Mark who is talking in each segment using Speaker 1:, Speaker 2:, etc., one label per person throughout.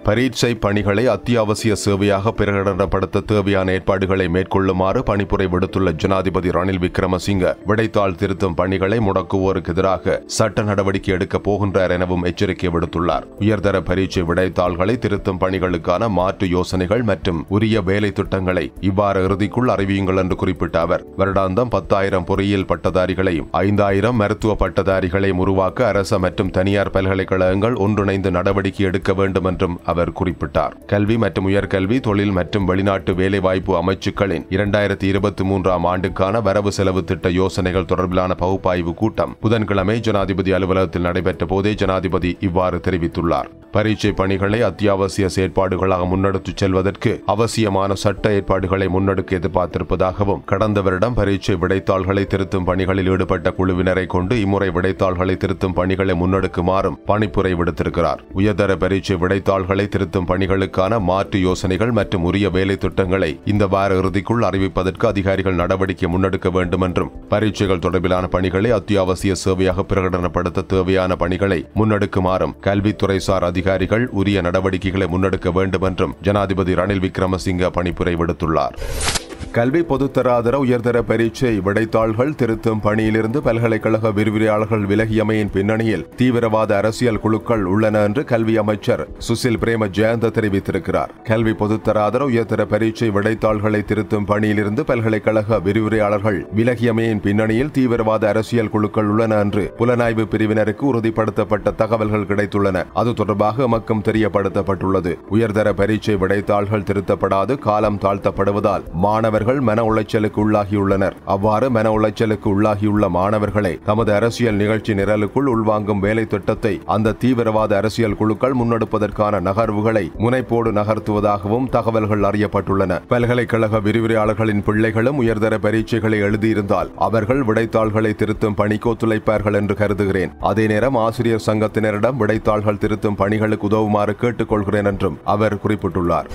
Speaker 1: பரீட்சை பணிகளை அத்தியாவசிய சேவையாக பிரகடனப்படுத்த தேவையான ஏற்பாடுகளை மேற்கொள்ளுமாறு பணிப்புரை விடுத்துள்ள ஜனாதிபதி ரணில் விக்ரமசிங்க விடைத்தாள் திருத்தும் பணிகளை முடக்குவோருக்கு எதிராக சட்ட நடவடிக்கை எடுக்கப் போகின்றார் எனவும் எச்சரிக்கை விடுத்துள்ளார் உயர்தர பரீட்சை விடைத்தாள்களை திருத்தும் பணிகளுக்கான மாற்று யோசனைகள் மற்றும் உரிய வேலை திட்டங்களை இவ்வாறு இறுதிக்குள் அறிவியுங்கள் என்று குறிப்பிட்ட அவர் வருடாந்தம் பத்தாயிரம் பொறியியல் பட்டதாரிகளையும் ஐந்தாயிரம் மருத்துவ பட்டதாரிகளையும் உருவாக்க அரச மற்றும் தனியார் பல்கலைக்கழகங்கள் ஒன்றிணைந்து நடவடிக்கை எடுக்க வேண்டும் என்றும் அவர் குறிப்பிட்டார் கல்வி மற்றும் உயர்கல்வி தொழில் மற்றும் வெளிநாட்டு வேலைவாய்ப்பு அமைச்சுக்களின் இரண்டாயிரத்தி இருபத்தி மூன்றாம் ஆண்டுக்கான வரவு செலவு திட்ட யோசனைகள் தொடர்பிலான பகுப்பாய்வு கூட்டம் புதன்கிழமை ஜனாதிபதி அலுவலகத்தில் நடைபெற்ற போதே ஜனாதிபதி இவ்வாறு தெரிவித்துள்ளார் பரீட்சை பணிகளை அத்தியாவசிய செயற்பாடுகளாக முன்னெடுத்துச் செல்வதற்கு அவசியமான சட்ட ஏற்பாடுகளை முன்னெடுக்க எதிர்பார்த்திருப்பதாகவும் கடந்த வருடம் பரீட்சை விடைத்தாள்களை திருத்தும் பணிகளில் ஈடுபட்ட குழுவினரை கொண்டு இம்முறை விடைத்தாள்களை திருத்தும் பணிகளை முன்னெடுக்குமாறும் பணிப்புரை விடுத்திருக்கிறார் உயர்தர பரீட்சை விடைத்தாள்களை திருத்தும் பணிகளுக்கான மாற்று யோசனைகள் மற்றும் உரிய வேலை திட்டங்களை இந்த வார இறுதிக்குள் அறிவிப்பதற்கு அதிகாரிகள் நடவடிக்கை முன்னெடுக்க வேண்டும் என்றும் பரீட்சைகள் தொடர்பிலான பணிகளை அத்தியாவசிய சேவையாக பிரகடனப்படுத்த தேவையான பணிகளை முன்னெடுக்குமாறும் கல்வித்துறை சார் அதிகாரிகள் உரிய நடவடிக்கைகளை முன்னெடுக்க வேண்டும் என்றும் ஜனாதிபதி ரணில் விக்ரமசிங்க பணிப்புரை விடுத்துள்ளார் கல்வி பொதுத்தராதர உயர்தர பரீட்சை விடைத்தாள்கள் திருத்தும் பணியிலிருந்து பல்கலைக்கழக விரிவுரையாளர்கள் விலகியமையின் பின்னணியில் தீவிரவாத அரசியல் குழுக்கள் உள்ளன என்று கல்வி அமைச்சர் சுசில் பிரேம ஜெயந்த தெரிவித்திருக்கிறார் கல்வி பொதுத்தராதர உயர்தர பரீட்சை விடைத்தாள்களை திருத்தும் பணியிலிருந்து பல்கலைக்கழக விரிவுரையாளர்கள் விலகியமையின் பின்னணியில் தீவிரவாத அரசியல் குழுக்கள் உள்ளன என்று புலனாய்வு பிரிவினருக்கு உறுதிப்படுத்தப்பட்ட தகவல்கள் கிடைத்துள்ளன அது தொடர்பாக எமக்கும் தெரியப்படுத்தப்பட்டுள்ளது உயர்தர பரீட்சை விடைத்தாள்கள் திருத்தப்படாது காலம் தாழ்த்தப்படுவதால் மாணவர்கள் மன உளைச்சலுக்கு உள்ளாகியுள்ளனர் அவ்வாறு மன உளைச்சலுக்கு உள்ளாகியுள்ள மாணவர்களை தமது அரசியல் நிகழ்ச்சி நிரலுக்குள் உள்வாங்கும் வேலை திட்டத்தை அந்த தீவிரவாத அரசியல் குழுக்கள் முன்னெடுப்பதற்கான நகர்வுகளை முனைப்போடு நகர்த்துவதாகவும் தகவல்கள் அறியப்பட்டுள்ளன பல்கலைக்கழக விரிவுரையாளர்களின் பிள்ளைகளும் உயர்தர பரீட்சைகளை எழுதியிருந்தால் அவர்கள் விடைத்தாள்களை திருத்தும் பணிக்கு ஒத்துழைப்பார்கள் என்று கருதுகிறேன் அதே நேரம் ஆசிரியர் சங்கத்தினரிடம் விடைத்தாள்கள் திருத்தும் பணிகளுக்கு உதவுமாறு கேட்டுக்கொள்கிறேன் என்றும் அவர் குறிப்பிட்டுள்ளார்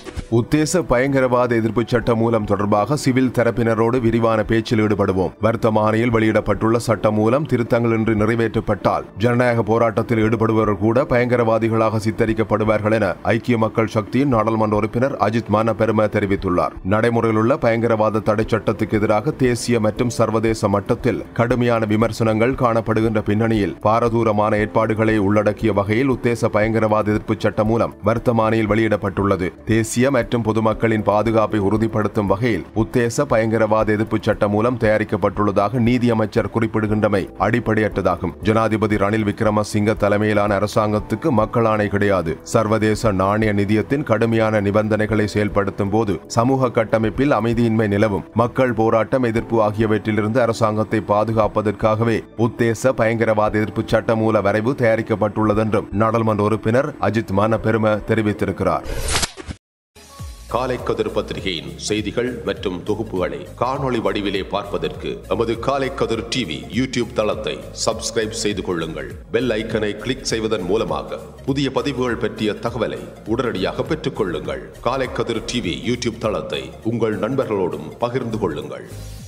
Speaker 1: உத்தேச பயங்கரவாத எதிர்ப்பு சட்டம் மூலம் தொடர்பாக சிவில் தரப்பினரோடு விரிவான பேச்சில் ஈடுபடுவோம் வர்த்தமானியில் வெளியிடப்பட்டுள்ள சட்டம் மூலம் திருத்தங்கள் இன்று நிறைவேற்றப்பட்டால் ஜனநாயக போராட்டத்தில் ஈடுபடுபவர்கள் கூட பயங்கரவாதிகளாக சித்தரிக்கப்படுவார்கள் என ஐக்கிய மக்கள் சக்தியின் நாடாளுமன்ற உறுப்பினர் அஜித் மான பெரும தெரிவித்துள்ளார் நடைமுறையில் உள்ள பயங்கரவாத தடை சட்டத்துக்கு எதிராக தேசிய மற்றும் சர்வதேச மட்டத்தில் கடுமையான விமர்சனங்கள் காணப்படுகின்ற பின்னணியில் பாரதூரமான ஏற்பாடுகளை உள்ளடக்கிய வகையில் உத்தேச பயங்கரவாத எதிர்ப்பு சட்டம் மூலம் வர்த்தமானியில் வெளியிடப்பட்டுள்ளது தேசிய மற்றும் பொதுமக்களின் பாதுகாப்பை உறுதிப்படுத்தும் வகையில் உத்தேச பயங்கரவாத எதிர்ப்பு சட்டம் மூலம் தயாரிக்கப்பட்டுள்ளதாக நீதியமைச்சர் குறிப்பிடுகின்றமை அடிப்படையற்றதாகும் ஜனாதிபதி ரணில் விக்ரமசிங்க தலைமையிலான அரசாங்கத்துக்கு மக்கள் ஆணை கிடையாது சர்வதேச நாணய நிதியத்தின் கடுமையான நிபந்தனைகளை செயல்படுத்தும் போது சமூக கட்டமைப்பில் அமைதியின்மை நிலவும் மக்கள் போராட்டம் எதிர்ப்பு ஆகியவற்றிலிருந்து அரசாங்கத்தை பாதுகாப்பதற்காகவே உத்தேச பயங்கரவாத எதிர்ப்பு சட்டமூல வரைவு தயாரிக்கப்பட்டுள்ளதென்றும் நாடாளுமன்ற உறுப்பினர் அஜித் மான பெரும தெரிவித்திருக்கிறார்
Speaker 2: காலை கதிர் பத்திரிகையின் செய்திகள் மற்றும் தொகுப்புகளை காணொளி வடிவிலே பார்ப்பதற்கு நமது காலை கதிர் டிவி யூடியூப் தளத்தை சப்ஸ்கிரைப் செய்து கொள்ளுங்கள் பெல் ஐக்கனை கிளிக் செய்வதன் மூலமாக புதிய பதிவுகள் பற்றிய தகவலை உடனடியாக பெற்றுக் கொள்ளுங்கள் காலை கதிர் டிவி யூடியூப் தளத்தை உங்கள் நண்பர்களோடும் பகிர்ந்து கொள்ளுங்கள்